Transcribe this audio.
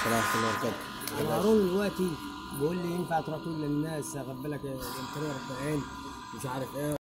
السلام ورحمه الله وبركاته هارون دلوقتي بيقول لي ينفع تروح تقول للناس خد بالك الطريق 40 مش عارف ايه